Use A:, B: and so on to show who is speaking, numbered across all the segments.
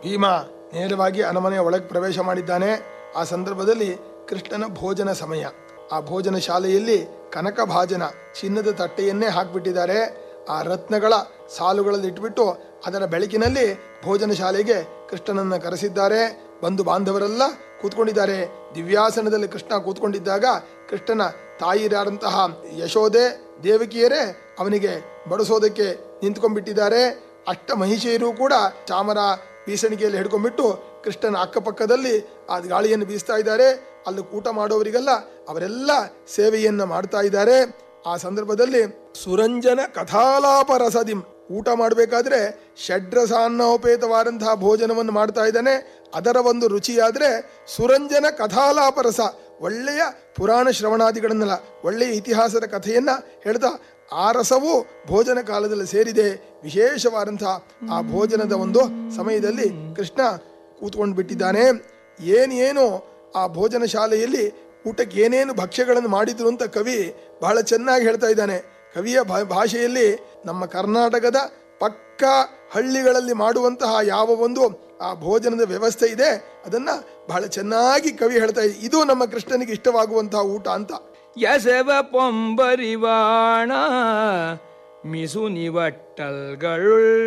A: ಭೀಮ ನೇರವಾಗಿ ಅರಮನೆಯ ಒಳಗೆ ಪ್ರವೇಶ ಮಾಡಿದ್ದಾನೆ ಆ ಸಂದರ್ಭದಲ್ಲಿ ಕೃಷ್ಣನ ಭೋಜನ ಸಮಯ ಆ ಭೋಜನ ಶಾಲೆಯಲ್ಲಿ ಕನಕ ಭಾಜನ ಚಿನ್ನದ ತಟ್ಟೆಯನ್ನೇ ಹಾಕ್ಬಿಟ್ಟಿದ್ದಾರೆ ಆ ರತ್ನಗಳ ಸಾಲುಗಳಲ್ಲಿ ಇಟ್ಬಿಟ್ಟು ಅದರ ಬೆಳಕಿನಲ್ಲಿ ಭೋಜನ ಶಾಲೆಗೆ ಕೃಷ್ಣನನ್ನ ಕರೆಸಿದ್ದಾರೆ ಬಂಧು ಬಾಂಧವರೆಲ್ಲ ಕೂತ್ಕೊಂಡಿದ್ದಾರೆ ದಿವ್ಯಾಸನದಲ್ಲಿ ಕೃಷ್ಣ ಕೂತ್ಕೊಂಡಿದ್ದಾಗ ಕೃಷ್ಣನ ತಾಯಿರಾದಂತಹ ಯಶೋದೆ ದೇವಕಿಯರೇ ಅವನಿಗೆ ಬಡಿಸೋದಕ್ಕೆ ನಿಂತ್ಕೊಂಡ್ಬಿಟ್ಟಿದ್ದಾರೆ ಅಷ್ಟ ಮಹಿಷೆಯರು ಕೂಡ ಚಾಮರ ಬೀಸಣಿಗೆಯಲ್ಲಿ ಹಿಡ್ಕೊಂಡ್ಬಿಟ್ಟು ಕೃಷ್ಣನ ಅಕ್ಕಪಕ್ಕದಲ್ಲಿ ಆ ಗಾಳಿಯನ್ನು ಬೀಸ್ತಾ ಇದ್ದಾರೆ ಅಲ್ಲಿ ಊಟ ಮಾಡೋವರಿಗೆಲ್ಲ ಅವರೆಲ್ಲ ಸೇವೆಯನ್ನ ಮಾಡ್ತಾ ಇದ್ದಾರೆ ಆ ಸಂದರ್ಭದಲ್ಲಿ ಸುರಂಜನ ಕಥಾಲಾಪ ರಸದಿಂ ಊಟ ಮಾಡಬೇಕಾದ್ರೆ ಷಡ್ರಸಾನ್ನೋಪೇತವಾದಂತಹ ಭೋಜನವನ್ನು ಮಾಡ್ತಾ ಇದ್ದಾನೆ ಅದರ ಒಂದು ರುಚಿಯಾದ್ರೆ ಸುರಂಜನ ಕಥಾಲಾಪ ರಸ ಒಳ್ಳೆಯ ಪುರಾಣ ಶ್ರವಣಾದಿಗಳನ್ನೆಲ್ಲ ಒಳ್ಳೆಯ ಇತಿಹಾಸದ ಕಥೆಯನ್ನ ಹೇಳ್ತಾ ಆ ರಸವು ಭೋಜನ ಕಾಲದಲ್ಲಿ ಸೇರಿದೆ ವಿಶೇಷವಾದಂತಹ ಆ ಭೋಜನದ ಒಂದು ಸಮಯದಲ್ಲಿ ಕೃಷ್ಣ ಕೂತ್ಕೊಂಡು ಬಿಟ್ಟಿದ್ದಾನೆ ಏನೇನು ಆ ಭೋಜನ ಶಾಲೆಯಲ್ಲಿ ಊಟಕ್ಕೆ ಏನೇನು ಭಕ್ಷ್ಯಗಳನ್ನು ಮಾಡಿದ್ರು ಅಂತ ಕವಿ ಬಹಳ ಚೆನ್ನಾಗಿ ಹೇಳ್ತಾ ಇದ್ದಾನೆ ಕವಿಯ ಭಾ- ಭಾಷೆಯಲ್ಲಿ ನಮ್ಮ ಕರ್ನಾಟಕದ ಪಕ್ಕ ಹಳ್ಳಿಗಳಲ್ಲಿ ಮಾಡುವಂತಹ ಯಾವ ಒಂದು ಆ ಭೋಜನದ ವ್ಯವಸ್ಥೆ ಇದೆ ಅದನ್ನ ಬಹಳ ಚೆನ್ನಾಗಿ ಕವಿ ಹೇಳ್ತಾ ಇದೆ ಇದು ನಮ್ಮ ಕೃಷ್ಣನಿಗೆ ಇಷ್ಟವಾಗುವಂತಹ ಊಟ ಅಂತ
B: எசவ பொம்பரிவாண மிசு நிவட்டல்களுள்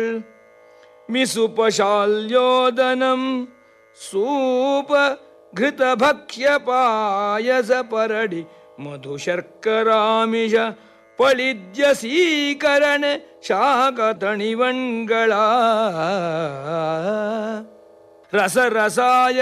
B: மிசுபசால்யோதனம் சூப घृतभक्ष्य पायस परडि ಮಧುಶರ್ಕರಾಮಿಷ ಪಳಿದ್ಯ ಸೀಕರಣ ಶಾಕತಣಿವಣ್ಗಳ ರಸ ರಸಾಯ